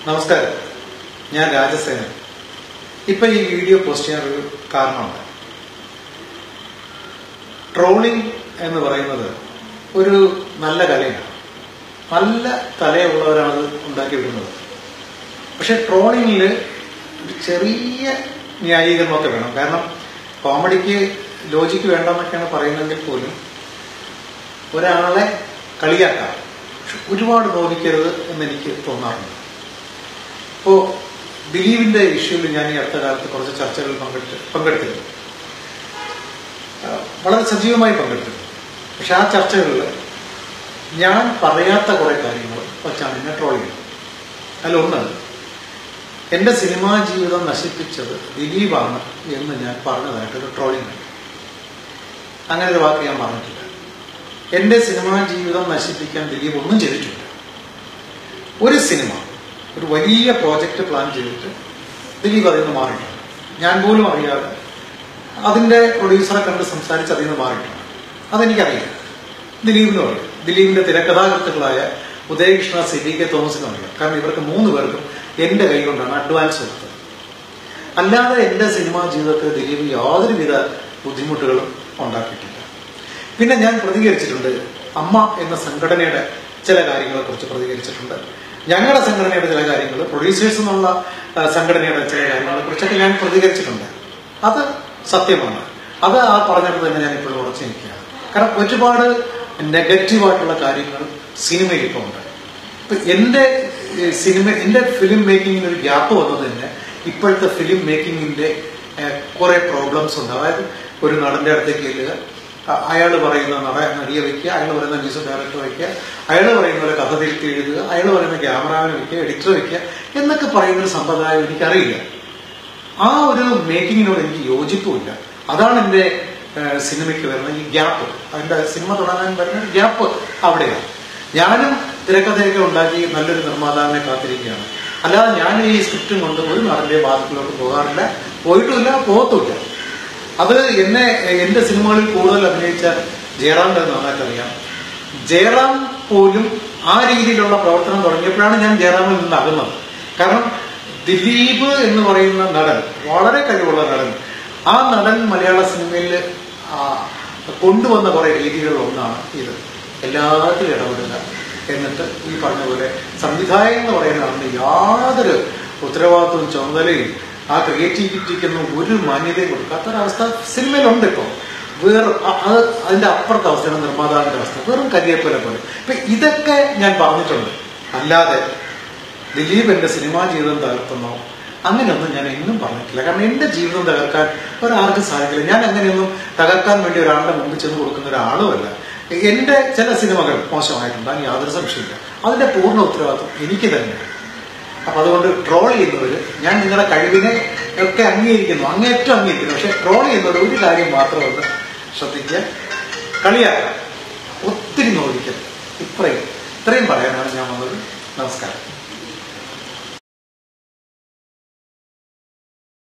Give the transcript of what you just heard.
നമസ്കാരം ഞാൻ രാജസേനൻ ഇപ്പൊ ഈ വീഡിയോ പോസ്റ്റ് ചെയ്യാനൊരു കാരണമുണ്ട് ട്രോളിംഗ് എന്ന് പറയുന്നത് ഒരു നല്ല കലയാണ് നല്ല തലയുള്ളവരാണ് അത് ഉണ്ടാക്കിയെടുക്കുന്നത് പക്ഷെ ട്രോളിങ്ങിൽ ഒരു ചെറിയ ന്യായീകരണമൊക്കെ വേണം കാരണം കോമഡിക്ക് ലോജിക്ക് വേണ്ടെന്നൊക്കെയാണ് പറയുന്നതെങ്കിൽ പോലും ഒരാളെ കളിയാക്കാം പക്ഷെ ഒരുപാട് നോവിക്കരുത് എന്ന് എനിക്ക് തോന്നാറുണ്ട് ഇപ്പോ ദിലീപിന്റെ ഇഷ്യൂവിൽ ഞാൻ ഈ അടുത്ത കാലത്ത് കുറച്ച് ചർച്ചകളിൽ പങ്കെടുത്ത് പങ്കെടുത്തിരുന്നു ആ, വളരെ സജീവമായി പങ്കെടുത്തിരുന്നു പക്ഷെ ആ ചർച്ചകളിൽ ഞാൻ പറയാത്ത കുറെ കാര്യങ്ങൾ വച്ചാണ് എന്നെ ട്രോൾ ചെയ്യുന്നത് അതിലൊന്ന് എന്റെ സിനിമാ ജീവിതം നശിപ്പിച്ചത് ദിലീപാണ് എന്ന് ഞാൻ പറഞ്ഞതായിട്ടൊരു ട്രോളിംഗ് ഉണ്ട് അങ്ങനെ ഒരു വാക്ക് ഞാൻ പറഞ്ഞിട്ടില്ല എന്റെ സിനിമാ ജീവിതം നശിപ്പിക്കാൻ ദിലീപ് ഒന്നും ചെയ്തിട്ടില്ല ഒരു സിനിമ ഒരു വലിയ പ്രോജക്റ്റ് പ്ലാൻ ചെയ്തിട്ട് ദിലീപ് അതിൽ നിന്ന് മാറിയിട്ടുണ്ട് ഞാൻ പോലും അറിയാതെ അതിന്റെ പ്രൊഡ്യൂസറെ കണ്ട് സംസാരിച്ച് അതിൽ നിന്ന് മാറിയിട്ടുണ്ട് അതെനിക്കറിയില്ല ദിലീപിനും അറിയാം ദിലീപിന്റെ തിരക്കഥാകൃത്തുക്കളായ ഉദയകൃഷ്ണ സി ഡി കെ തോമസിനും അറിയാം കാരണം ഇവർക്ക് മൂന്ന് പേർക്കും എന്റെ കൈ കൊണ്ടാണ് അഡ്വാൻസ് കൊടുത്തത് അല്ലാതെ എന്റെ സിനിമാ ജീവിതത്തിൽ ദിലീപ് യാതൊരുവിധ ബുദ്ധിമുട്ടുകളും ഉണ്ടാക്കിയിട്ടില്ല പിന്നെ ഞാൻ പ്രതികരിച്ചിട്ടുണ്ട് അമ്മ എന്ന സംഘടനയുടെ ചില കാര്യങ്ങളെ കുറിച്ച് പ്രതികരിച്ചിട്ടുണ്ട് ഞങ്ങളുടെ സംഘടനയുടെ ചില കാര്യങ്ങൾ പ്രൊഡ്യൂസേഴ്സ് എന്നുള്ള ആ, സംഘടനയുടെ ചില കാര്യങ്ങളെ കുറിച്ചൊക്കെ ഞാൻ പ്രതികരിച്ചിട്ടുണ്ട് അത് സത്യമാണ് അത് ആ പറഞ്ഞിട്ട് തന്നെ ഞാൻ ഇപ്പോഴും ഉറച്ചു നിൽക്കുകയാണ് കാരണം ഒരുപാട് നെഗറ്റീവായിട്ടുള്ള കാര്യങ്ങൾ സിനിമയിൽ ഇപ്പോൾ ഉണ്ട് ഇപ്പൊ എന്റെ ഏഹ്, സിനിമ എന്റെ ഫിലിം മേക്കിങ്ങിന് ഒരു ഗ്യാപ്പ് വന്നത് തന്നെ ഇപ്പോഴത്തെ ഫിലിം മേക്കിങ്ങിന്റെ കുറെ പ്രോബ്ലംസ് ഉണ്ട് അതായത് ഒരു നടന്റെ അടുത്തേക്ക് ചെല്ലുക അയാൾ പറയുന്ന നട നടിയെ വെക്കുക അയാൾ പറയുന്ന മ്യൂസിക് ഡയറക്ടർ വെക്കുക അയാൾ പറയുന്ന പോലെ കഥ തിരുത്തി എഴുതുക അയാൾ പറയുന്ന ക്യാമറാവിനെ വെക്കുക എഡിറ്റർ വെക്കുക എന്നൊക്കെ പറയുന്ന ഒരു സമ്പ്രദായം എനിക്കറിയില്ല ആ ഒരു മേക്കിങ്ങിനോട് എനിക്ക് യോജിപ്പുമില്ല അതാണ് എൻ്റെ ഏഹ്, സിനിമയ്ക്ക് വരുന്ന ഈ ഗ്യാപ്പ് അതിന്റെ സിനിമ തുടങ്ങാൻ വരുന്ന ഒരു ഗ്യാപ്പ് അവിടെയാണ് ഞാനും തിരക്കഥയൊക്കെ ഉണ്ടാക്കി നല്ലൊരു നിർമ്മാതാവിനെ കാത്തിരിക്കുകയാണ് അല്ലാതെ ഞാൻ ഈ സ്ക്രിപ്റ്റും കൊണ്ട് ഒരു നടന്റെ വാദത്തിലോട്ട് പോകാറില്ല പോയിട്ടുമില്ല പോകത്തുമില്ല അത് എന്നെ എന്റെ സിനിമകളിൽ കൂടുതൽ അഭിനയിച്ച ജയറാമിന്റെ നന്നായിട്ട് അറിയാം ജയറാം പോലും ആ രീതിയിലുള്ള പ്രവർത്തനം തുടങ്ങിയപ്പോഴാണ് ഞാൻ ജയറാമിൽ നിന്ന് അകന്നത് കാരണം ദിലീപ് എന്ന് പറയുന്ന നടൻ വളരെ കഴിവുള്ള നടൻ ആ നടൻ മലയാള സിനിമയിൽ ആ, കൊണ്ടുവന്ന കുറെ രീതികളിൽ ഒന്നാണ് ഇത് എല്ലാത്തിലും ഇടപെടുക എന്നിട്ട് ഈ പറഞ്ഞ പോലെ സംവിധായകൻ എന്ന് പറയുന്ന ആളിന് യാതൊരു ഉത്തരവാദിത്വവും ചുമതലയും ആ ക്രിയേറ്റിവിറ്റിക്കൊന്നും ഒരു മാന്യതയും കൊടുക്കാത്ത ഒരവസ്ഥ സിനിമയിലുണ്ട് ഇപ്പോൾ വേറെ അ- അത് അതിന്റെ അപ്പുറത്തെ അവസ്ഥയാണ് നിർമ്മാതാവിന്റെ അവസ്ഥ വെറും കരിയേപ്പല പോലെ ഇപ്പൊ ഇതൊക്കെ ഞാൻ പറഞ്ഞിട്ടുണ്ട് അല്ലാതെ ദിലീപ് എന്റെ സിനിമാ ജീവിതം തകർത്തുന്നോ അങ്ങനെയൊന്നും ഞാൻ എങ്ങും പറഞ്ഞിട്ടില്ല കാരണം എന്റെ ജീവിതം തകർക്കാൻ ഒരാൾക്കും സാധിക്കില്ല ഞാൻ അങ്ങനെയൊന്നും തകർക്കാൻ വേണ്ടി ഒരാളുടെ മുമ്പിൽ ചെന്ന് കൊടുക്കുന്ന ഒരാളുമല്ല എന്റെ ചില സിനിമകൾ മോശമായിട്ടുണ്ട് അതിന് യാതൊരു സംശയമില്ല അതിന്റെ പൂർണ്ണ ഉത്തരവാദിത്വം എനിക്ക് തന്നെയാണ് അപ്പൊ അതുകൊണ്ട് ട്രോൾ ചെയ്യുന്നവര് ഞാൻ നിങ്ങളുടെ കഴിവിനെ ഒക്കെ അംഗീകരിക്കുന്നു അങ്ങേറ്റം അംഗീകരിക്കുന്നു പക്ഷെ ട്രോൾ ചെയ്യുന്നവർ ഒരു കാര്യം മാത്രം ഒന്ന് ശ്രദ്ധിക്കുക കളിയാക്കാം ഒത്തിരി നോവിക്കരുത് ഇത്രയും ഇത്രയും പറയാനാണ് ഞാൻ വന്നത് നമസ്കാരം